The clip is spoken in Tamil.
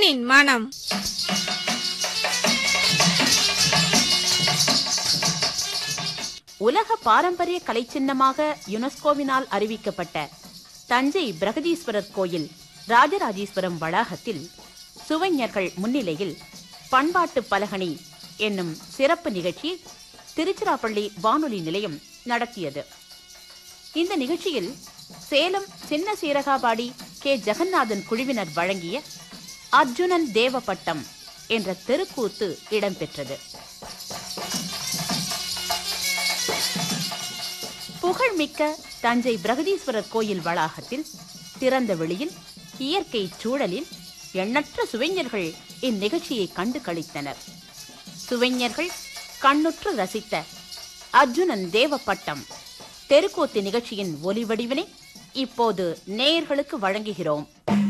மண்ணின் மனம் உலக பாரம்பரிய கலைச்சின்னமாக யுனெஸ்கோவினால் அறிவிக்கப்பட்ட தஞ்சை பிரகதீஸ்வரர் கோயில் ராஜராஜேஸ்வரம் வளாகத்தில் சுவைஞர்கள் முன்னிலையில் பண்பாட்டு பலகணி என்னும் சிறப்பு நிகழ்ச்சி திருச்சிராப்பள்ளி வானொலி நிலையம் நடத்தியது இந்த நிகழ்ச்சியில் சேலம் சின்ன சீரகாபாடி கே ஜெகநாதன் குழுவினர் வழங்கிய அர்ஜுனன் தேவப்பட்டம் என்ற தெருக்கூத்து இடம்பெற்றது புகழ்மிக்க தஞ்சை பிரகதீஸ்வரர் கோயில் வளாகத்தில் திறந்த வெளியில் இயற்கை சூழலில் எண்ணற்ற சுவைஞர்கள் இந்நிகழ்ச்சியை கண்டு களித்தனர் சுவைஞர்கள் கண்ணுற்று ரசித்த அர்ஜுனன் தேவப்பட்டம் தெருக்கூத்து நிகழ்ச்சியின் ஒலி வடிவினை இப்போது நேயர்களுக்கு வழங்குகிறோம்